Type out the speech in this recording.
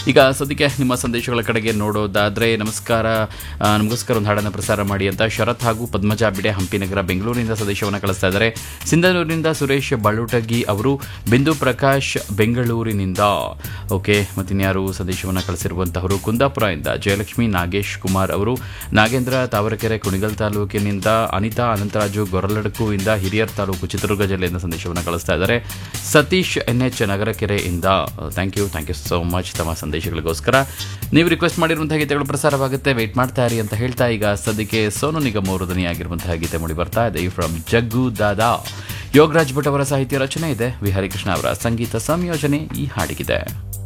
ಈಗ ಸದ್ಯಕ್ಕೆ ನಿಮ್ಮ ಸಂದೇಶಗಳ ಕಡೆಗೆ ನೋಡೋದಾದ್ರೆ ನಮಸ್ಕಾರ ಆ, ನಮಗೋಸ್ಕರ ಒಂದು ಹಾಡನ್ನು ಪ್ರಸಾರ ಮಾಡಿ ಅಂತ ಶರತ್ ಹಾಗೂ ಪದ್ಮಜಾ ಬಿಡೆ ಹಂಪಿನಗರ ಬೆಂಗಳೂರಿನಿಂದ ಸಂದೇಶವನ್ನು ಕಳಿಸ್ತಾ ಇದ್ದಾರೆ ಸಿಂಧನೂರಿನಿಂದ ಸುರೇಶ್ ಬಾಳುಟಗಿ ಅವರು ಬಿಂದು ಪ್ರಕಾಶ್ ಬೆಂಗಳೂರಿನಿಂದ ಓಕೆ ಮತ್ತಿನ್ಯಾರು ಸಂದೇಶವನ್ನು ಕಳಿಸಿರುವಂತಹವರು ಕುಂದಾಪುರದಿಂದ ಜಯಲಕ್ಷ್ಮಿ ನಾಗೇಶ್ ಕುಮಾರ್ ಅವರು ನಾಗೇಂದ್ರ ತಾವರೆಕೆರೆ ಕುಣಿಗಲ್ ತಾಲೂಕಿನಿಂದ ಅನಿತಾ ಅನಂತರಾಜು ಗೊರಲಡಕು ಇಂದ ಹಿರಿಯರ್ ತಾಲೂಕು ಚಿತ್ರದುರ್ಗ ಜಿಲ್ಲೆಯಿಂದ ಸಂದೇಶವನ್ನು ಕಳಿಸ್ತಾ ಇದ್ದಾರೆ ಸತೀಶ್ ಎನ್ ಎಚ್ ನಗರಕೆರೆಯಿಂದ thank you thank you so much ತಮ್ಮ ಸಂದೇಶಗಳಿಗೋಸ್ಕರ ನೀವು ರಿಕ್ವೆಸ್ಟ್ ಮಾಡಿರುವಂತಹ ಗೀತೆಗಳು ಪ್ರಸಾರವಾಗುತ್ತೆ ವೇಟ್ ಮಾಡ್ತಾ ಇರಿ ಅಂತ ಹೇಳ್ತಾ ಈಗ ಸದ್ಯಕ್ಕೆ ಸೋನು ನಿಗಮ್ ಅವರು ಧ್ವನಿಯಾಗಿರುವಂತಹ ಗೀತೆ ಮೂಡಿ ಬರ್ತಾ ಇದೆ ಫ್ರಮ್ ಜಗ್ಗು ದಾದಾ ಯೋಗರಾಜ್ ಭಟ್ ಅವರ ಸಾಹಿತ್ಯ ರಚನೆ ಇದೆ ವಿ ಹರಿಕೃಷ್ಣ ಅವರ ಸಂಗೀತ ಸಂಯೋಜನೆ ಈ ಹಾಡಿಗಿದೆ